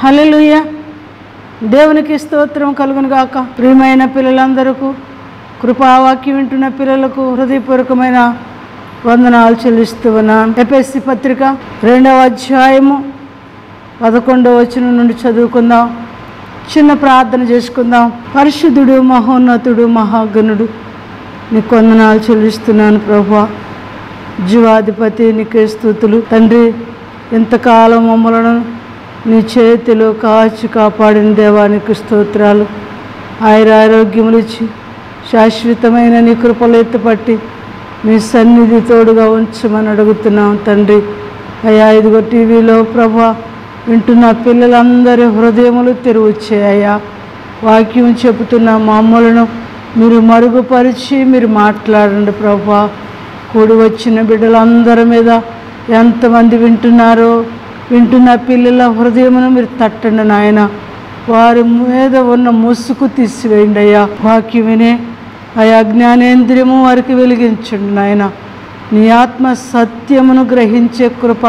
హల్లెలూయా దేవునికి స్తోత్రం కలుగును గాక ప్రియమైన పిల్లలందరకు కృపావాక్యం వింటున్న పిల్లలకు హృదయపూర్వకమైన వందనాలు చెల్లిస్తూ ఉన్నాను ఎపిఎస్సి పత్రిక రెండవ అధ్యాయము పదకొండవ వచనం నుండి చదువుకుందాం చిన్న ప్రార్థన చేసుకుందాం పరిశుద్ధుడు మహోన్నతుడు మహాగణుడు నీకు వందనాలు చెల్లిస్తున్నాను ప్రభా జీవాధిపతి నీకే స్థుతులు తండ్రి ఇంతకాలం మమ్మలను నీ చేతిలో కాచి కాపాడిన దేవానికి స్తోత్రాలు ఆయురారోగ్యములు ఇచ్చి శాశ్వతమైన నీ కృపలు ఎత్తుపట్టి మీ సన్నిధి తోడుగా ఉంచమని అడుగుతున్నాం తండ్రి అయ్యా ఇదిగో టీవీలో ప్రభా వింటున్న పిల్లలందరి హృదయములు తెరువచ్చే అయ్యా వాక్యం చెబుతున్న మమ్మలను మీరు మరుగుపరిచి మీరు మాట్లాడండి ప్రభా కూడి వచ్చిన బిడ్డలందరి మీద ఎంతమంది వింటున్నారో వింటున్న పిల్లల హృదయమును మీరు తట్టండి నాయన వారి మీద ఉన్న ముసుగు తీసివేయండి అయ్యా వాక్యం వినే అయా జ్ఞానేంద్రియము వారికి వెలిగించండి నాయన నీ ఆత్మ సత్యమును గ్రహించే కృప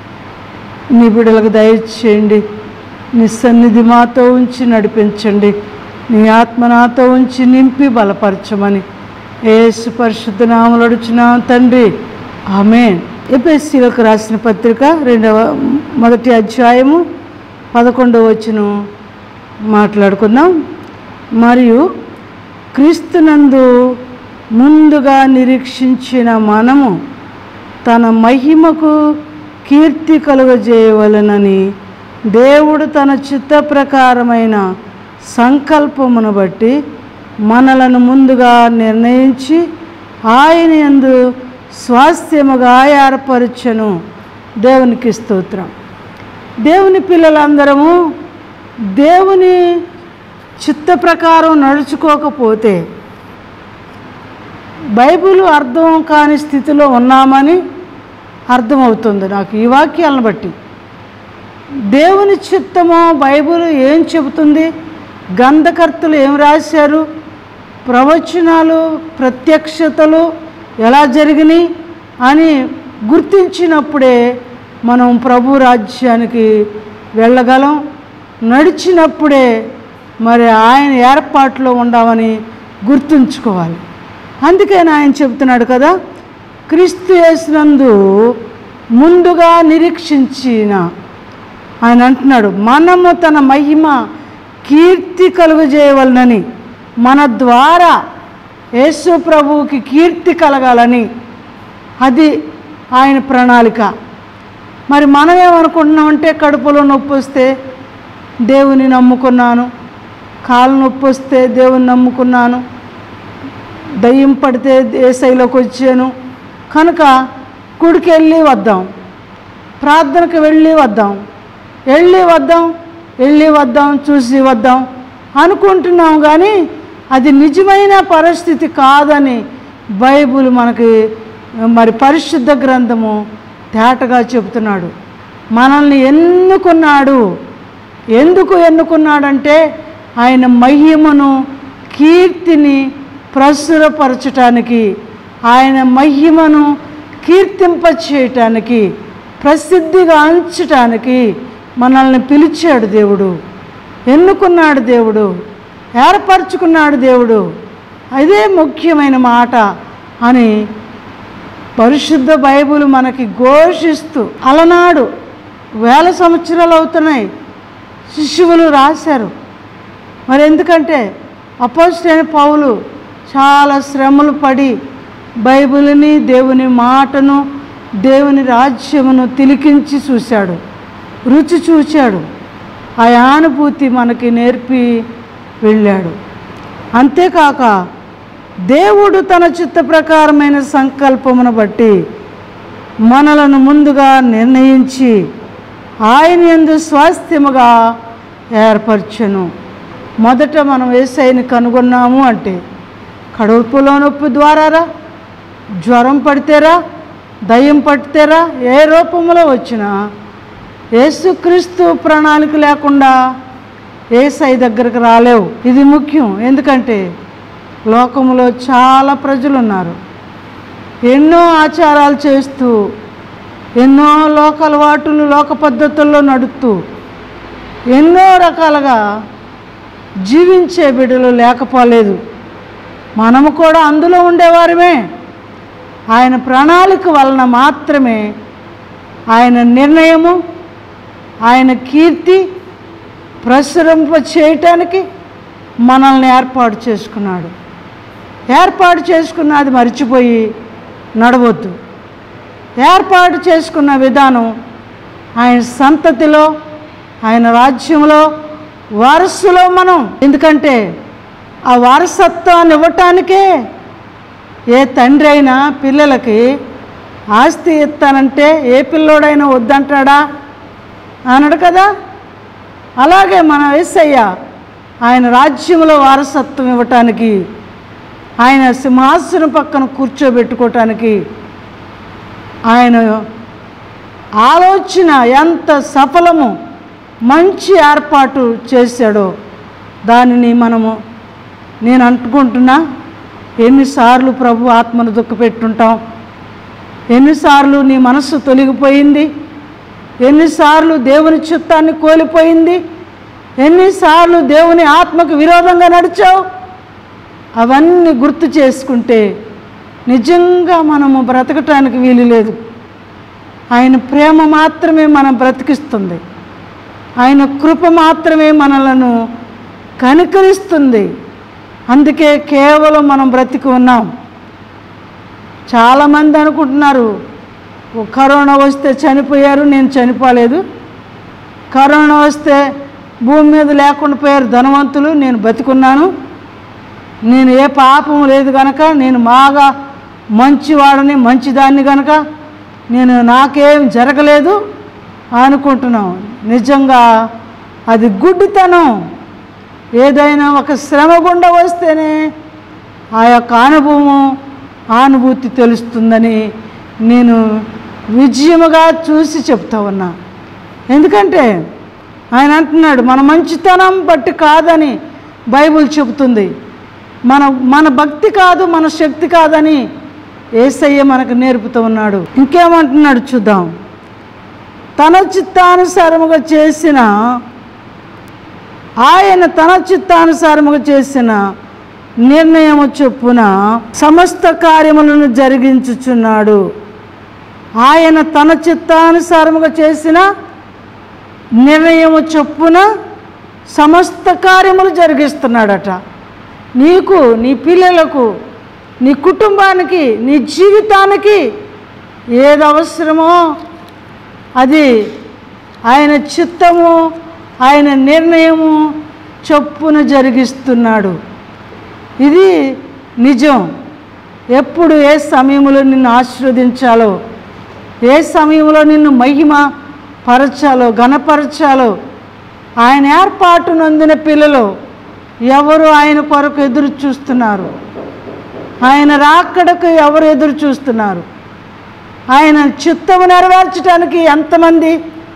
నీ బిడ్డలకు దయచేయండి నీ సన్నిధి మాతో ఉంచి నడిపించండి నీ ఆత్మ నాతో ఉంచి నింపి బలపరచమని ఏసు పరిశుద్ధ నామలు అడుచున్నాం తండ్రి ఆమె ఎపిఎస్సీలకు రాసిన పత్రిక రెండవ మొదటి అధ్యాయము పదకొండవ వచ్చును మాట్లాడుకుందాం మరియు క్రీస్తునందు ముందుగా నిరీక్షించిన మనము తన మహిమకు కీర్తి కలుగజేయవలనని దేవుడు తన చిత్త ప్రకారమైన సంకల్పమును బట్టి మనలను ముందుగా నిర్ణయించి ఆయన యందు స్వాస్థ్యముగా ఏర్పరచను దేవునికి స్తోత్రం దేవుని పిల్లలందరము దేవుని చిత్త ప్రకారం నడుచుకోకపోతే బైబిల్ అర్థం కాని స్థితిలో ఉన్నామని అర్థమవుతుంది నాకు ఈ వాక్యాలను బట్టి దేవుని చిత్తమో బైబిల్ ఏం చెబుతుంది గంధకర్తలు ఏం రాశారు ప్రవచనాలు ప్రత్యక్షతలు ఎలా జరిగినాయి అని గుర్తించినప్పుడే మనం ప్రభు రాజ్యానికి వెళ్ళగలం నడిచినప్పుడే మరి ఆయన ఏర్పాట్లో ఉండమని గుర్తుంచుకోవాలి అందుకని ఆయన చెబుతున్నాడు కదా క్రీస్తు యేసునందు ముందుగా నిరీక్షించిన ఆయన అంటున్నాడు మనము తన మహిమ కీర్తి కలుగజేయవలనని మన ద్వారా యేసు ప్రభువుకి కీర్తి కలగాలని అది ఆయన ప్రణాళిక మరి మనం ఏమనుకుంటున్నామంటే కడుపులో నొప్పి వస్తే దేవుని నమ్ముకున్నాను కాలు నొప్పి వస్తే దేవుని నమ్ముకున్నాను దయ్యం పడితే ఏసైలోకి వచ్చాను కనుక గుడికి వెళ్ళి వద్దాం ప్రార్థనకు వెళ్ళి వద్దాం వెళ్ళి వద్దాం వెళ్ళి వద్దాం చూసి వద్దాం అనుకుంటున్నాం కానీ అది నిజమైన పరిస్థితి కాదని బైబుల్ మనకి మరి పరిశుద్ధ గ్రంథము తేటగా చెబుతున్నాడు మనల్ని ఎన్నుకున్నాడు ఎందుకు ఎన్నుకున్నాడంటే ఆయన మహిమను కీర్తిని ప్రచురపరచటానికి ఆయన మహిమను కీర్తింపచేయటానికి ప్రసిద్ధిగా అంచటానికి మనల్ని పిలిచాడు దేవుడు ఎన్నుకున్నాడు దేవుడు ఏర్పరచుకున్నాడు దేవుడు అదే ముఖ్యమైన మాట అని పరిశుద్ధ బైబుల్ మనకి ఘోషిస్తూ అలనాడు వేల సంవత్సరాలు అవుతున్నాయి శిష్యువులు రాశారు మరి ఎందుకంటే అపోజిట్ పౌలు చాలా శ్రమలు పడి బైబిల్ని దేవుని మాటను దేవుని రాజ్యమును తిలికించి చూశాడు రుచి చూశాడు ఆ అనుభూతి మనకి నేర్పి వెళ్ళాడు అంతేకాక దేవుడు తన చిత్త ప్రకారమైన సంకల్పమును బట్టి మనలను ముందుగా నిర్ణయించి ఆయన ఎందు స్వాస్థ్యముగా ఏర్పరచను మొదట మనం ఏసైని కనుగొన్నాము అంటే కడుపులో నొప్పి ద్వారారా జ్వరం పడితేరా దయ్యం పడితేరా ఏ రూపంలో వచ్చినా యేసుక్రీస్తు ప్రణాళిక లేకుండా ఏసై దగ్గరకు రాలేవు ఇది ముఖ్యం ఎందుకంటే లోకంలో చాలా ప్రజలు ఉన్నారు ఎన్నో ఆచారాలు చేస్తూ ఎన్నో లోక అలవాటులు లోక పద్ధతుల్లో నడుస్తూ ఎన్నో రకాలుగా జీవించే బిడ్డలు లేకపోలేదు మనము కూడా అందులో ఉండేవారమే ఆయన ప్రణాళిక వలన మాత్రమే ఆయన నిర్ణయము ఆయన కీర్తి ప్రచురింప చేయటానికి మనల్ని ఏర్పాటు చేసుకున్నాడు ఏర్పాటు చేసుకున్నది మర్చిపోయి నడవద్దు ఏర్పాటు చేసుకున్న విధానం ఆయన సంతతిలో ఆయన రాజ్యంలో వారసులో మనం ఎందుకంటే ఆ వారసత్వాన్ని ఇవ్వటానికే ఏ తండ్రి అయినా పిల్లలకి ఆస్తి ఇస్తానంటే ఏ పిల్లోడైనా వద్దంటాడా అనడు కదా అలాగే మన ఏసయ్య ఆయన రాజ్యంలో వారసత్వం ఇవ్వటానికి ఆయన సింహాసనం పక్కన కూర్చోబెట్టుకోవటానికి ఆయన ఆలోచన ఎంత సఫలము మంచి ఏర్పాటు చేశాడో దానిని మనము నేను అంటుకుంటున్నా ఎన్నిసార్లు ప్రభు ఆత్మను దుఃఖపెట్టుంటాం ఎన్నిసార్లు నీ మనస్సు తొలగిపోయింది ఎన్నిసార్లు దేవుని చిత్తాన్ని కోల్పోయింది ఎన్నిసార్లు దేవుని ఆత్మకు విరోధంగా నడిచావు అవన్నీ గుర్తు చేసుకుంటే నిజంగా మనము బ్రతకటానికి వీలు లేదు ఆయన ప్రేమ మాత్రమే మనం బ్రతికిస్తుంది ఆయన కృప మాత్రమే మనలను కనికరిస్తుంది అందుకే కేవలం మనం బ్రతికి ఉన్నాం చాలామంది అనుకుంటున్నారు "ఓ కరోనా వస్తే చనిపోయారు నేను చనిపోలేదు కరోనా వస్తే భూమి మీద లేకుండా పోయారు ధనవంతులు నేను బతికున్నాను నేను ఏ పాపం లేదు గనక నేను బాగా మంచివాడని మంచిదాన్ని గనక నేను నాకేం జరగలేదు అనుకుంటున్నాం నిజంగా అది గుడ్డితనం ఏదైనా ఒక శ్రమ గుండా వస్తేనే ఆ యొక్క అనుభవం అనుభూతి తెలుస్తుందని నేను విజయముగా చూసి చెప్తా ఉన్నా ఎందుకంటే ఆయన అంటున్నాడు మన మంచితనం బట్టి కాదని బైబిల్ చెబుతుంది మన మన భక్తి కాదు మన శక్తి కాదని ఏసయ్య మనకు నేర్పుతూ ఉన్నాడు ఇంకేమంటున్నాడు చూద్దాం తన చిత్తానుసారముగా చేసిన ఆయన తన చిత్తానుసారముగా చేసిన నిర్ణయము చొప్పున సమస్త కార్యములను జరిగించుచున్నాడు ఆయన తన చిత్తానుసారముగా చేసిన నిర్ణయము చొప్పున సమస్త కార్యములు జరిగిస్తున్నాడట నీకు నీ పిల్లలకు నీ కుటుంబానికి నీ జీవితానికి ఏది అవసరమో అది ఆయన చిత్తము ఆయన నిర్ణయము చొప్పున జరిగిస్తున్నాడు ఇది నిజం ఎప్పుడు ఏ సమయంలో నిన్ను ఆశీర్వదించాలో ఏ సమయంలో నిన్ను మహిమ పరచాలో ఘనపరచాలో ఆయన ఏర్పాటు నొందిన పిల్లలు ఎవరు ఆయన కొరకు ఎదురు చూస్తున్నారు ఆయన రాకడకు ఎవరు ఎదురు చూస్తున్నారు ఆయన చిత్తము నెరవేర్చడానికి ఎంతమంది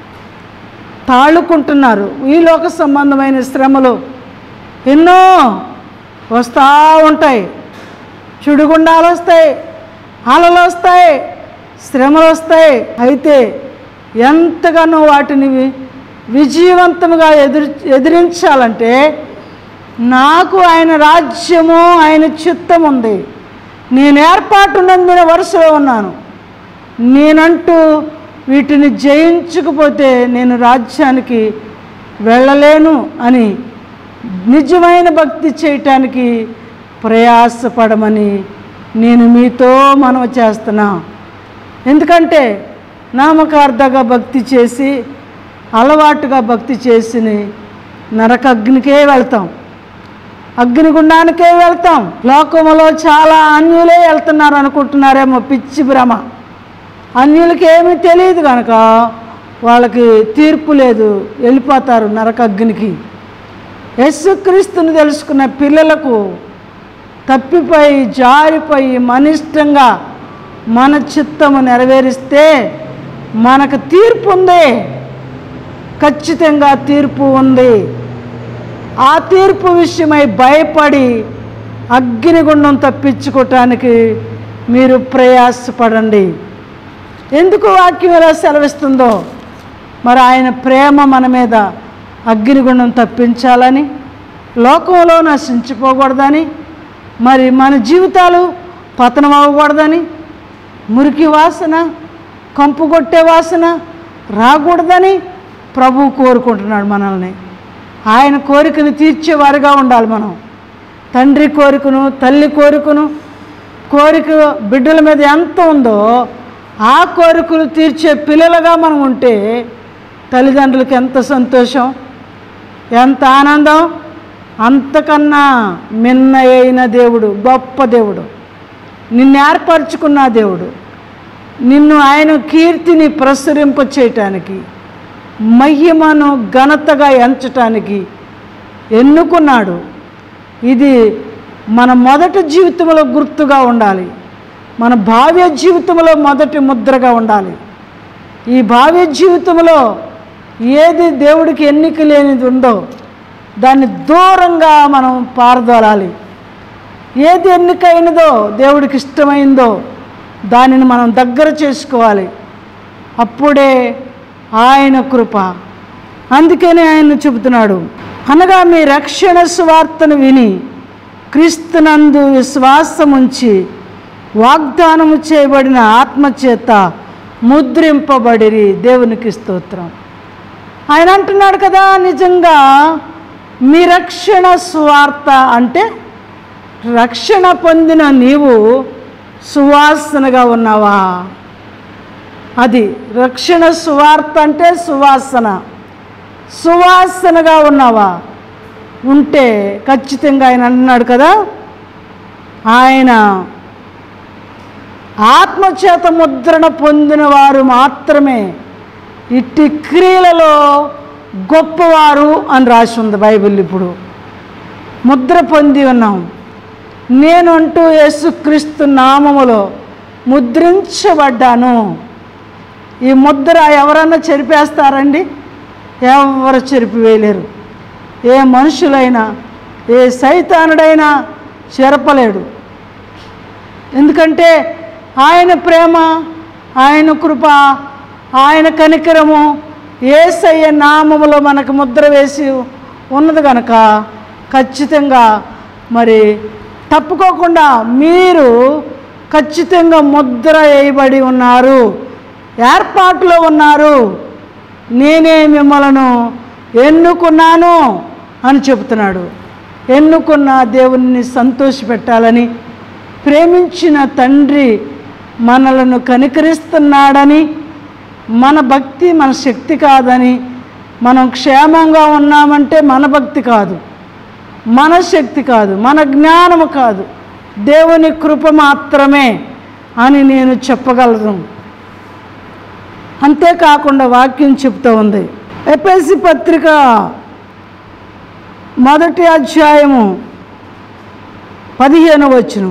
తాళుకుంటున్నారు ఈ లోక సంబంధమైన శ్రమలు ఎన్నో వస్తూ ఉంటాయి చుడుగుండాలు వస్తాయి అలలు వస్తాయి శ్రమలు వస్తాయి అయితే ఎంతగానో వాటిని వి- విజయవంతముగా ఎదురు ఎదిరించాలంటే నాకు ఆయన రాజ్యము ఆయన చిత్తం ఉంది నేను ఏర్పాటు నందిన వరుసలో ఉన్నాను నేనంటూ వీటిని జయించకపోతే నేను రాజ్యానికి వెళ్ళలేను అని నిజమైన భక్తి చేయటానికి ప్రయాసపడమని నేను మీతో మనవి చేస్తున్నా ఎందుకంటే నామకార్థంగా భక్తి చేసి అలవాటుగా భక్తి చేసి నరక అగ్నికే వెళ్తాం అగ్నిగుండానికే వెళ్తాం లోకములో చాలా అన్యులే వెళ్తున్నారు అనుకుంటున్నారేమో పిచ్చి భ్రమ అన్యులకి ఏమీ తెలియదు కనుక వాళ్ళకి తీర్పు లేదు వెళ్ళిపోతారు నరక అగ్నికి యేసుక్రీస్తుని తెలుసుకున్న పిల్లలకు తప్పిపోయి జారిపోయి మనిష్టంగా మన చిత్తము నెరవేరిస్తే మనకు తీర్పు ఉంది ఖచ్చితంగా తీర్పు ఉంది ఆ తీర్పు విషయమై భయపడి అగ్నిగుండం తప్పించుకోవటానికి మీరు ప్రయాసపడండి ఎందుకు వాక్యం ఎలా సెలవిస్తుందో మరి ఆయన ప్రేమ మన మీద అగ్నిగుండం తప్పించాలని లోకంలో నశించిపోకూడదని మరి మన జీవితాలు పతనం అవ్వకూడదని మురికి వాసన కంపు కొట్టే వాసన రాకూడదని ప్రభు కోరుకుంటున్నాడు మనల్ని ఆయన కోరికను తీర్చేవారుగా ఉండాలి మనం తండ్రి కోరికను తల్లి కోరికను కోరిక బిడ్డల మీద ఎంత ఉందో ఆ కోరికలు తీర్చే పిల్లలుగా మనం ఉంటే తల్లిదండ్రులకి ఎంత సంతోషం ఎంత ఆనందం అంతకన్నా మిన్న అయిన దేవుడు గొప్ప దేవుడు నిన్ను ఏర్పరచుకున్న దేవుడు నిన్ను ఆయన కీర్తిని ప్రసరింప చేయటానికి మహిమను ఘనతగా ఎంచటానికి ఎన్నుకున్నాడు ఇది మన మొదటి జీవితంలో గుర్తుగా ఉండాలి మన భావ్య జీవితంలో మొదటి ముద్రగా ఉండాలి ఈ భావ్య జీవితంలో ఏది దేవుడికి ఎన్నిక లేనిది ఉందో దాన్ని దూరంగా మనం పారదోలాలి ఏది ఎన్నికైనదో దేవుడికి ఇష్టమైందో దానిని మనం దగ్గర చేసుకోవాలి అప్పుడే ఆయన కృప అందుకని ఆయన చెబుతున్నాడు అనగా మీ రక్షణ స్వార్థను విని క్రీస్తునందు విశ్వాసముంచి వాగ్దానము చేయబడిన ఆత్మచేత ముద్రింపబడిరి దేవునికి స్తోత్రం ఆయన అంటున్నాడు కదా నిజంగా మీ రక్షణ స్వార్థ అంటే రక్షణ పొందిన నీవు సువాసనగా ఉన్నావా అది రక్షణ సువార్త అంటే సువాసన సువాసనగా ఉన్నావా ఉంటే ఖచ్చితంగా ఆయన అన్నాడు కదా ఆయన ఆత్మచేత ముద్రణ పొందిన వారు మాత్రమే ఇట్టి క్రియలలో గొప్పవారు అని రాసి ఉంది బైబిల్ ఇప్పుడు ముద్ర పొంది ఉన్నాం నేను అంటూ యేసుక్రీస్తు నామములో ముద్రించబడ్డాను ఈ ముద్ర ఎవరన్నా చెరిపేస్తారండి ఎవరు చెరిపివేయలేరు ఏ మనుషులైనా ఏ సైతానుడైనా చెరపలేడు ఎందుకంటే ఆయన ప్రేమ ఆయన కృప ఆయన కనికరము ఏసయ్య నామములో మనకు ముద్ర వేసి ఉన్నది కనుక ఖచ్చితంగా మరి తప్పుకోకుండా మీరు ఖచ్చితంగా ముద్ర వేయబడి ఉన్నారు ఏర్పాటులో ఉన్నారు నేనే మిమ్మలను ఎన్నుకున్నాను అని చెబుతున్నాడు ఎన్నుకున్న దేవుణ్ణి సంతోషపెట్టాలని ప్రేమించిన తండ్రి మనలను కనికరిస్తున్నాడని మన భక్తి మన శక్తి కాదని మనం క్షేమంగా ఉన్నామంటే మన భక్తి కాదు మన శక్తి కాదు మన జ్ఞానము కాదు దేవుని కృప మాత్రమే అని నేను చెప్పగలను అంతేకాకుండా వాక్యం చెప్తూ ఉంది ఎపిఎస్సి పత్రిక మొదటి అధ్యాయము పదిహేను వచ్చును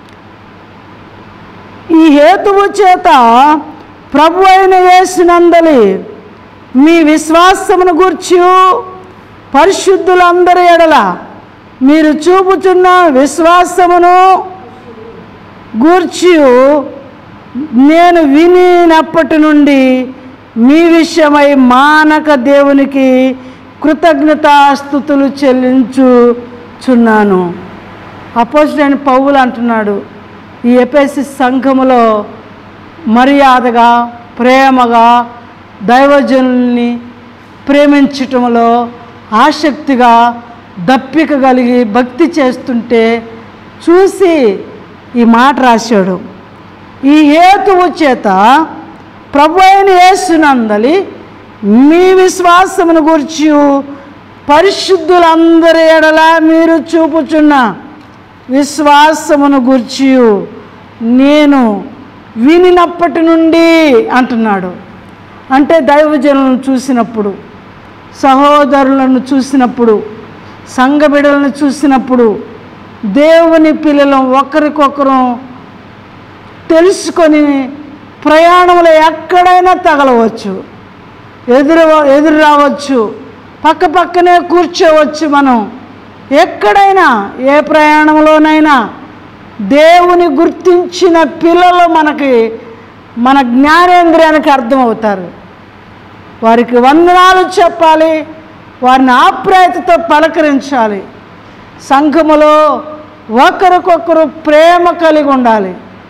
ఈ హేతువు చేత ప్రభు అయిన యేసునందలి మీ విశ్వాసమును గూర్చి పరిశుద్ధులందరి ఎడల మీరు చూపుచున్న విశ్వాసమును గూర్చి నేను వినినప్పటి నుండి మీ విషయమై మానక దేవునికి కృతజ్ఞతాస్థుతులు చెల్లించుచున్నాను అపోజిట్ పౌలు అంటున్నాడు ఈ ఎపిఎస్సి సంఘములో మర్యాదగా ప్రేమగా దైవజనుల్ని ప్రేమించటంలో ఆసక్తిగా దప్పిక కలిగి భక్తి చేస్తుంటే చూసి ఈ మాట రాశాడు ఈ హేతువు చేత ప్రభు అయిన యేసునందలి మీ విశ్వాసమును గురించి పరిశుద్ధులందరి ఎడల మీరు చూపుచున్న విశ్వాసమును గుర్చి నేను వినినప్పటి నుండి అంటున్నాడు అంటే దైవజనులను చూసినప్పుడు సహోదరులను చూసినప్పుడు సంఘ బిడ్డలను చూసినప్పుడు దేవుని పిల్లలు ఒకరికొకరు తెలుసుకొని ప్రయాణంలో ఎక్కడైనా తగలవచ్చు ఎదురు ఎదురు రావచ్చు పక్క పక్కనే కూర్చోవచ్చు మనం ఎక్కడైనా ఏ ప్రయాణంలోనైనా దేవుని గుర్తించిన పిల్లలు మనకి మన జ్ఞానేంద్రియానికి అర్థమవుతారు వారికి వందనాలు చెప్పాలి వారిని ఆప్యాయతతో పలకరించాలి సంఘములో ఒకరికొకరు ప్రేమ కలిగి ఉండాలి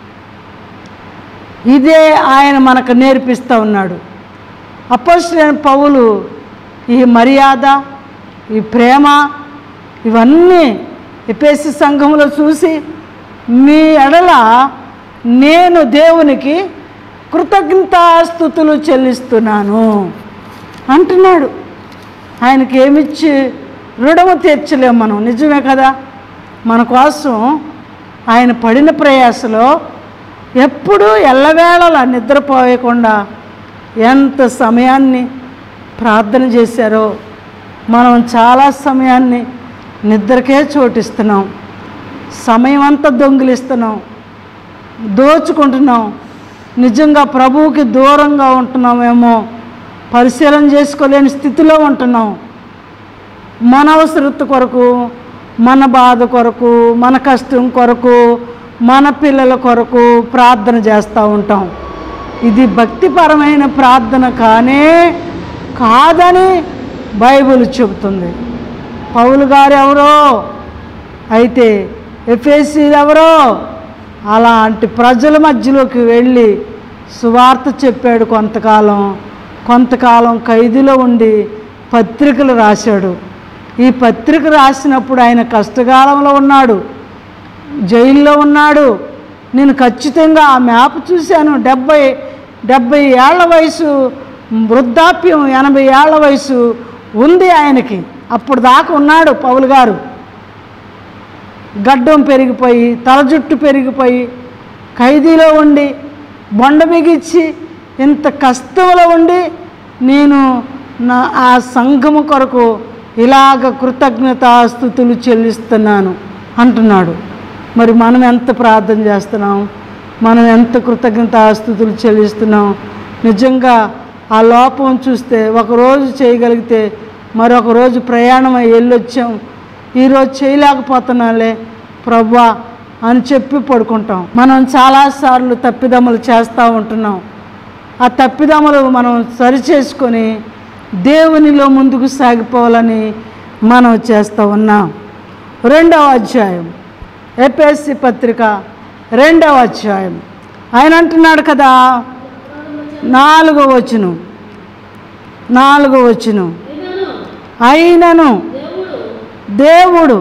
ఇదే ఆయన మనకు నేర్పిస్తూ ఉన్నాడు అపోజిట్ పౌలు ఈ మర్యాద ఈ ప్రేమ ఇవన్నీ ఎపేసి సంఘంలో చూసి మీ ఎడల నేను దేవునికి కృతజ్ఞతాస్థుతులు చెల్లిస్తున్నాను అంటున్నాడు ఆయనకి ఏమిచ్చి రుణము తీర్చలేము మనం నిజమే కదా మన కోసం ఆయన పడిన ప్రయాసలో ఎప్పుడూ ఎల్లవేళలా నిద్రపోయకుండా ఎంత సమయాన్ని ప్రార్థన చేశారో మనం చాలా సమయాన్ని నిద్రకే చోటిస్తున్నాం సమయం అంతా దొంగిలిస్తున్నాం దోచుకుంటున్నాం నిజంగా ప్రభువుకి దూరంగా ఉంటున్నామేమో పరిశీలన చేసుకోలేని స్థితిలో ఉంటున్నాం మన అవసరత కొరకు మన బాధ కొరకు మన కష్టం కొరకు మన పిల్లల కొరకు ప్రార్థన చేస్తూ ఉంటాం ఇది భక్తిపరమైన ప్రార్థన కానే కాదని బైబిల్ చెబుతుంది పౌలు గారు ఎవరో అయితే ఎఫ్ఎస్సీలు ఎవరో అలాంటి ప్రజల మధ్యలోకి వెళ్ళి సువార్త చెప్పాడు కొంతకాలం కొంతకాలం ఖైదులో ఉండి పత్రికలు రాశాడు ఈ పత్రిక రాసినప్పుడు ఆయన కష్టకాలంలో ఉన్నాడు జైల్లో ఉన్నాడు నేను ఖచ్చితంగా ఆ మ్యాప్ చూశాను డెబ్బై డెబ్బై ఏళ్ల వయసు వృద్ధాప్యం ఎనభై ఏళ్ల వయసు ఉంది ఆయనకి అప్పుడు దాకా ఉన్నాడు పౌలు గారు గడ్డం పెరిగిపోయి తల జుట్టు పెరిగిపోయి ఖైదీలో ఉండి బొండ బిగిచ్చి ఇంత కష్టంలో ఉండి నేను నా ఆ సంఘము కొరకు ఇలాగ కృతజ్ఞతాస్థుతులు చెల్లిస్తున్నాను అంటున్నాడు మరి మనం ఎంత ప్రార్థన చేస్తున్నాం మనం ఎంత కృతజ్ఞతాస్థుతులు చెల్లిస్తున్నాం నిజంగా ఆ లోపం చూస్తే ఒకరోజు చేయగలిగితే మరొక రోజు ప్రయాణం అయ్యి వెళ్ళొచ్చాం ఈరోజు చేయలేకపోతున్నాలే ప్రవ్వా అని చెప్పి పడుకుంటాం మనం చాలాసార్లు తప్పిదములు చేస్తూ ఉంటున్నాం ఆ తప్పిదములు మనం సరిచేసుకొని దేవునిలో ముందుకు సాగిపోవాలని మనం చేస్తూ ఉన్నాం రెండవ అధ్యాయం ఏపీఎస్సి పత్రిక రెండవ అధ్యాయం ఆయన అంటున్నాడు కదా నాలుగో వచ్చును నాలుగో వచ్చును అయినను దేవుడు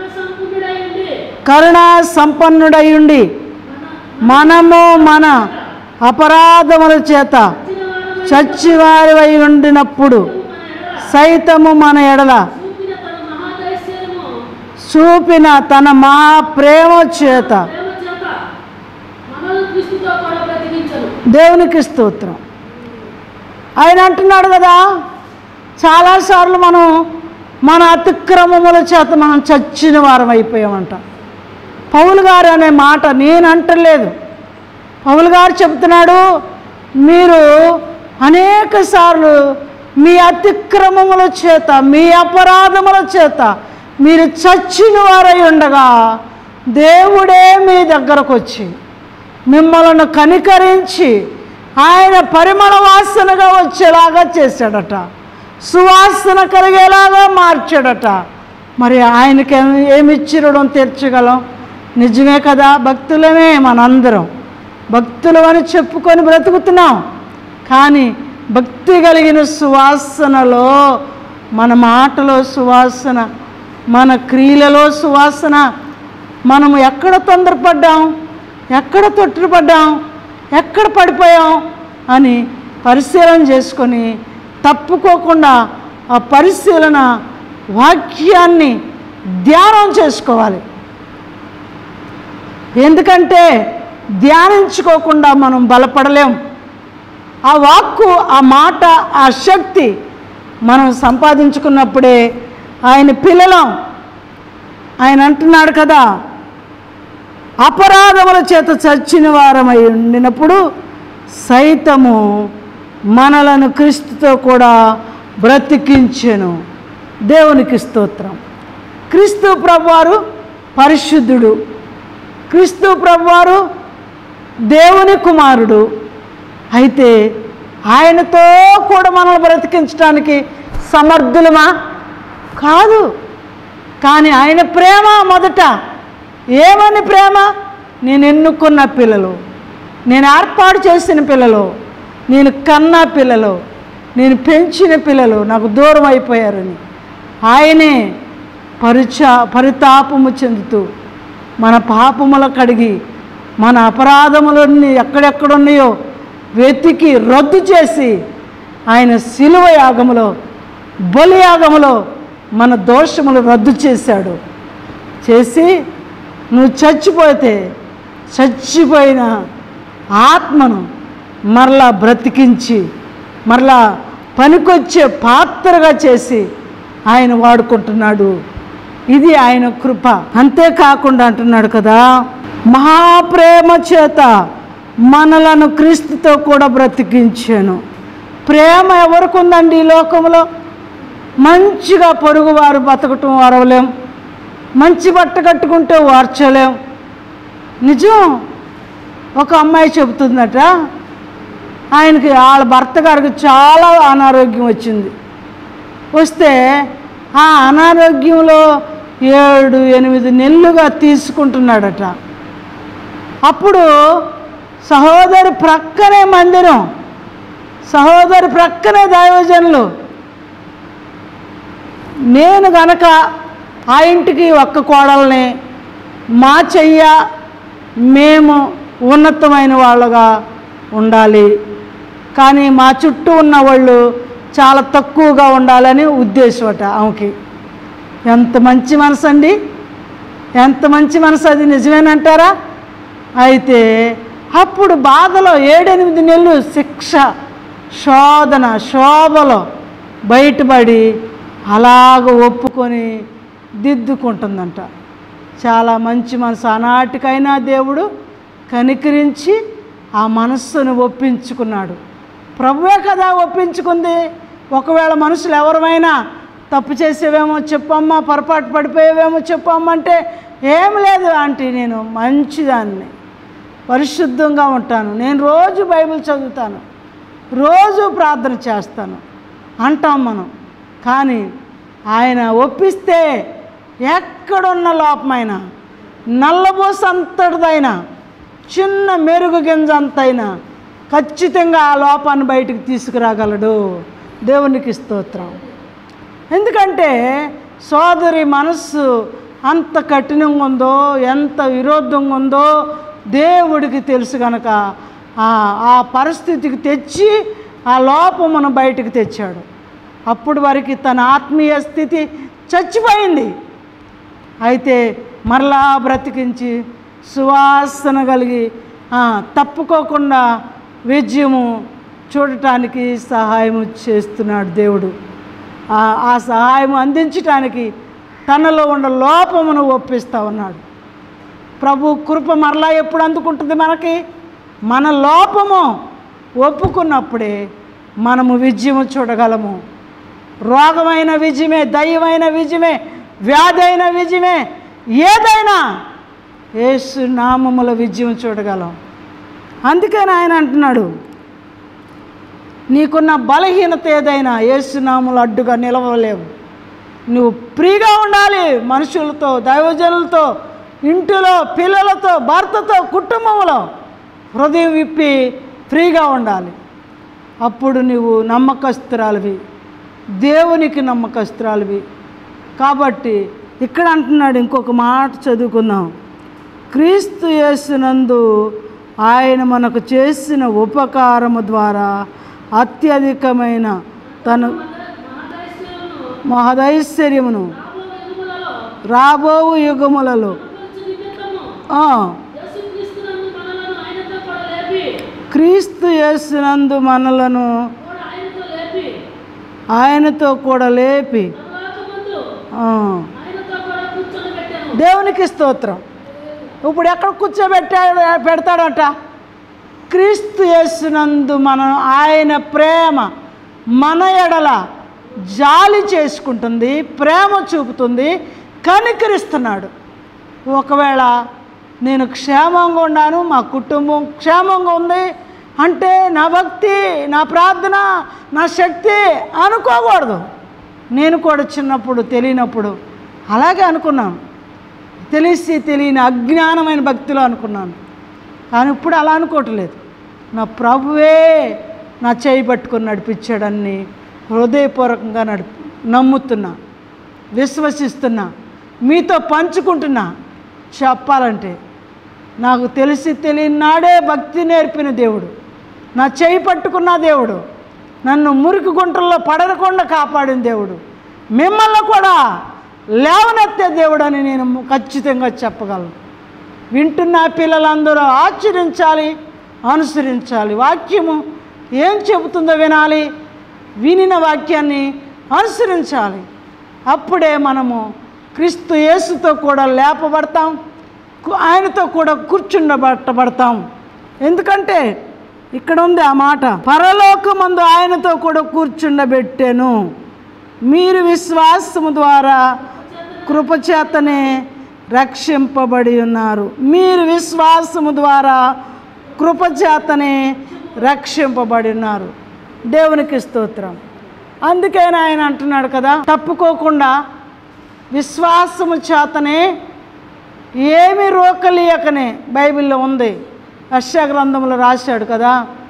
కరుణా సంపన్నుడై ఉండి మనము మన అపరాధముల చేత చచ్చివారివై ఉండినప్పుడు సైతము మన ఎడల చూపిన తన మహా ప్రేమ చేత దేవునికి స్తోత్రం ఆయన అంటున్నాడు కదా చాలాసార్లు మనం మన అతిక్రమముల చేత మనం చచ్చిన వారం అయిపోయామంట పౌలు గారు అనే మాట నేను అంటలేదు పౌలు గారు చెప్తున్నాడు మీరు అనేక సార్లు మీ అతిక్రమముల చేత మీ అపరాధముల చేత మీరు చచ్చిన వారై ఉండగా దేవుడే మీ దగ్గరకు వచ్చి మిమ్మల్ని కనికరించి ఆయన పరిమళ వాసనగా వచ్చేలాగా చేశాడట సువాసన కలిగేలాగా మార్చాడట మరి ఆయనకి ఏమి ఏమిచ్చి రుణం తీర్చగలం నిజమే కదా భక్తులమే మనందరం భక్తులు అని చెప్పుకొని బ్రతుకుతున్నాం కానీ భక్తి కలిగిన సువాసనలో మన మాటలో సువాసన మన క్రియలలో సువాసన మనము ఎక్కడ తొందరపడ్డాం ఎక్కడ తొట్టుపడ్డాం ఎక్కడ పడిపోయాం అని పరిశీలన చేసుకొని తప్పుకోకుండా ఆ పరిశీలన వాక్యాన్ని ధ్యానం చేసుకోవాలి ఎందుకంటే ధ్యానించుకోకుండా మనం బలపడలేం ఆ వాక్కు ఆ మాట ఆ శక్తి మనం సంపాదించుకున్నప్పుడే ఆయన పిల్లలం ఆయన అంటున్నాడు కదా అపరాధముల చేత చచ్చిన వారమై ఉండినప్పుడు సైతము మనలను క్రీస్తుతో కూడా బ్రతికించెను దేవునికి స్తోత్రం క్రీస్తు ప్రభువారు పరిశుద్ధుడు క్రీస్తు ప్రభువారు దేవుని కుమారుడు అయితే ఆయనతో కూడా మనల్ని బ్రతికించడానికి సమర్థులమా కాదు కానీ ఆయన ప్రేమ మొదట ఏమని ప్రేమ నేను ఎన్నుకున్న పిల్లలు నేను ఏర్పాటు చేసిన పిల్లలు నేను కన్నా పిల్లలు నేను పెంచిన పిల్లలు నాకు దూరం అయిపోయారని ఆయనే పరిచా పరితాపము చెందుతూ మన పాపముల కడిగి మన అపరాధములన్నీ ఎక్కడెక్కడున్నాయో వెతికి రద్దు చేసి ఆయన శిలువ యాగములో బలియాగములో మన దోషములు రద్దు చేశాడు చేసి నువ్వు చచ్చిపోతే చచ్చిపోయిన ఆత్మను మరలా బ్రతికించి మరలా పనికొచ్చే పాత్రగా చేసి ఆయన వాడుకుంటున్నాడు ఇది ఆయన కృప అంతేకాకుండా అంటున్నాడు కదా మహాప్రేమ చేత మనలను క్రీస్తుతో కూడా బ్రతికించాను ప్రేమ ఎవరికి ఉందండి ఈ లోకంలో మంచిగా పొరుగువారు బతకటం వరవలేం మంచి బట్ట కట్టుకుంటే వార్చలేం నిజం ఒక అమ్మాయి చెబుతుందట ఆయనకి వాళ్ళ భర్త గారికి చాలా అనారోగ్యం వచ్చింది వస్తే ఆ అనారోగ్యంలో ఏడు ఎనిమిది నెలలుగా తీసుకుంటున్నాడట అప్పుడు సహోదరి ప్రక్కనే మందిరం సహోదరి ప్రక్కనే దైవజనులు నేను గనక ఆ ఇంటికి ఒక్క కోడల్ని మా చెయ్య మేము ఉన్నతమైన వాళ్ళగా ఉండాలి కానీ మా చుట్టూ ఉన్న వాళ్ళు చాలా తక్కువగా ఉండాలని ఉద్దేశం అట ఆమెకి ఎంత మంచి మనసు అండి ఎంత మంచి మనసు అది నిజమేనంటారా అయితే అప్పుడు బాధలో ఏడెనిమిది నెలలు శిక్ష శోధన శోభలో బయటపడి అలాగ ఒప్పుకొని దిద్దుకుంటుందంట చాలా మంచి మనసు ఆనాటికైనా దేవుడు కనికరించి ఆ మనస్సును ఒప్పించుకున్నాడు ప్రభువే కదా ఒప్పించుకుంది ఒకవేళ మనుషులు ఎవరమైనా తప్పు చేసేవేమో చెప్పమ్మా పొరపాటు పడిపోయేవేమో చెప్పమ్మా అంటే ఏం లేదు ఆంటీ నేను మంచిదాన్ని పరిశుద్ధంగా ఉంటాను నేను రోజు బైబిల్ చదువుతాను రోజు ప్రార్థన చేస్తాను అంటాం మనం కానీ ఆయన ఒప్పిస్తే ఎక్కడున్న లోపమైనా నల్లబోస అంతటిదైనా చిన్న మెరుగు గింజ అంతైనా ఖచ్చితంగా ఆ లోపాన్ని బయటికి తీసుకురాగలడు దేవునికి స్తోత్రం ఎందుకంటే సోదరి మనస్సు అంత కఠినంగా ఉందో ఎంత విరోధంగా ఉందో దేవుడికి తెలుసు కనుక ఆ ఆ పరిస్థితికి తెచ్చి ఆ లోపమును బయటికి తెచ్చాడు అప్పుడు వరకు తన ఆత్మీయ స్థితి చచ్చిపోయింది అయితే మరలా బ్రతికించి సువాసన కలిగి ఆ, తప్పుకోకుండా విజయము చూడటానికి సహాయం చేస్తున్నాడు దేవుడు ఆ ఆ సహాయం అందించటానికి తనలో ఉన్న లోపమును ఒప్పిస్తా ఉన్నాడు ప్రభు కృప మరలా ఎప్పుడు అందుకుంటుంది మనకి మన లోపము ఒప్పుకున్నప్పుడే మనము విజయము చూడగలము రోగమైన విజయమే దయ్యమైన విజయమే వ్యాధి అయిన విజయమే ఏదైనా యేసు నామముల విజయం చూడగలం అందుకని ఆయన అంటున్నాడు నీకున్న బలహీనత ఏదైనా ఏసునాములు అడ్డుగా నిలవలేవు నువ్వు ఫ్రీగా ఉండాలి మనుషులతో దైవజనులతో ఇంటిలో పిల్లలతో భర్తతో కుటుంబంలో హృదయం విప్పి ఫ్రీగా ఉండాలి అప్పుడు నువ్వు నమ్మకస్తురాలివి దేవునికి నమ్మకస్తురాలివి కాబట్టి ఇక్కడ అంటున్నాడు ఇంకొక మాట చదువుకుందాం క్రీస్తు యేసునందు ఆయన మనకు చేసిన ఉపకారము ద్వారా అత్యధికమైన తన మహదైశ్వర్యమును రాబోవు యుగములలో ఆ, క్రీస్తు యేసునందు మనలను ఆయనతో కూడా లేపి ఆ, దేవునికి స్తోత్రం ఇప్పుడు ఎక్కడ కూర్చోబెట్టాడు పెడతాడట క్రీస్తు యేసునందు మనం ఆయన ప్రేమ మన ఎడల జాలి చేసుకుంటుంది ప్రేమ చూపుతుంది కనికరిస్తున్నాడు ఒకవేళ నేను క్షేమంగా ఉన్నాను మా కుటుంబం క్షేమంగా ఉంది అంటే నా భక్తి నా ప్రార్థన నా శక్తి అనుకోకూడదు నేను కూడా చిన్నప్పుడు తెలియనప్పుడు అలాగే అనుకున్నాను తెలిసి తెలియని అజ్ఞానమైన భక్తిలో అనుకున్నాను కానీ ఇప్పుడు అలా అనుకోవట్లేదు నా ప్రభువే నా చేయి పట్టుకొని నడిపించాడని హృదయపూర్వకంగా నడిపి నమ్ముతున్నా విశ్వసిస్తున్నా మీతో పంచుకుంటున్నా చెప్పాలంటే నాకు తెలిసి తెలియని నాడే భక్తి నేర్పిన దేవుడు నా చేయి పట్టుకున్న దేవుడు నన్ను మురికి గుంటల్లో పడకుండా కాపాడిన దేవుడు మిమ్మల్ని కూడా లేవనెత్తే దేవుడు అని నేను ఖచ్చితంగా చెప్పగలను వింటున్న పిల్లలందరూ ఆచరించాలి అనుసరించాలి వాక్యము ఏం చెబుతుందో వినాలి వినిన వాక్యాన్ని అనుసరించాలి అప్పుడే మనము క్రీస్తు యేసుతో కూడా లేపబడతాం కు- ఆయనతో కూడా కూర్చుండబట్టబడతాం ఎందుకంటే ఇక్కడ ఉంది ఆ మాట పరలోకమందు ఆయనతో కూడా కూర్చుండబెట్టాను మీరు విశ్వాసము ద్వారా కృపచేతనే రక్షింపబడి ఉన్నారు మీరు విశ్వాసము ద్వారా కృపచేతనే రక్షింపబడి ఉన్నారు దేవునికి స్తోత్రం అందుకని ఆయన అంటున్నాడు కదా తప్పుకోకుండా విశ్వాసము చేతనే ఏమి రోకలియకనే బైబిల్లో ఉంది యెషయా గ్రంథంలో రాశాడు కదా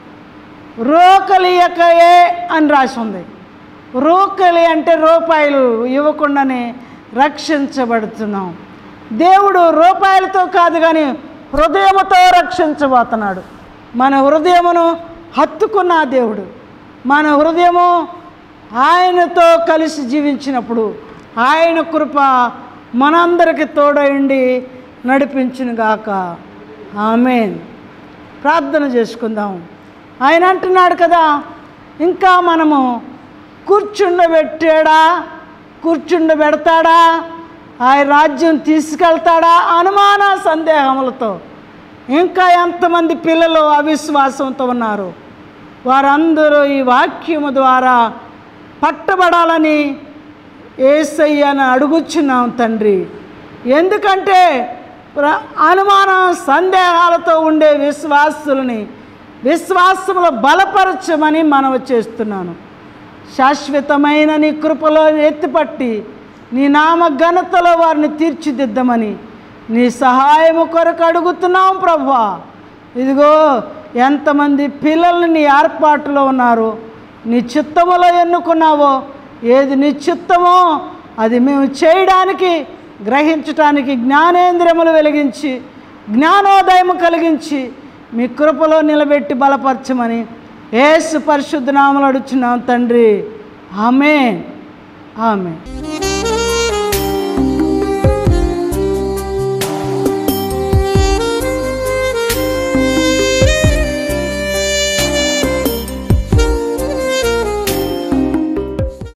రోకలియకయే అని రాసి ఉంది రోకలి అంటే రూపాయలు ఇవ్వకుండానే రక్షించబడుతున్నాం దేవుడు రూపాయలతో కాదు కానీ హృదయముతో రక్షించబోతున్నాడు మన హృదయమును హత్తుకున్న ఆ దేవుడు మన హృదయము ఆయనతో కలిసి జీవించినప్పుడు ఆయన కృప మనందరికి తోడయండి నడిపించునుగాక ఆమెన్ ప్రార్థన చేసుకుందాం ఆయన అంటున్నాడు కదా ఇంకా మనము కూర్చుండబెట్టాడా కూర్చుండబెడతాడా ఆయన రాజ్యం తీసుకెళ్తాడా అనుమాన సందేహములతో ఇంకా ఎంతమంది పిల్లలు అవిశ్వాసంతో ఉన్నారు వారందరూ ఈ వాక్యము ద్వారా పట్టబడాలని ఏసయ్యని అడుగుచున్నాం తండ్రి ఎందుకంటే ప్ర- అనుమానం సందేహాలతో ఉండే విశ్వాసులని విశ్వాసములో బలపరచమని మనవి చేస్తున్నాను శాశ్వతమైన నీ కృపలో ఎత్తిపట్టి నీ నామ ఘనతలో వారిని తీర్చిదిద్దమని నీ సహాయము కొరకు అడుగుతున్నాం ప్రభా ఇదిగో ఎంతమంది పిల్లల్ని నీ ఏర్పాటులో ఉన్నారు నీ చిత్తములో ఎన్నుకున్నావో ఏది నీ చిత్తమో అది మేము చేయడానికి గ్రహించటానికి జ్ఞానేంద్రియములు వెలిగించి జ్ఞానోదయము కలిగించి మీ కృపలో నిలబెట్టి బలపరచమని ఏసు పరిశుద్ధ నామలు అడుచున్నాం తండ్రి ఆమె ఆమె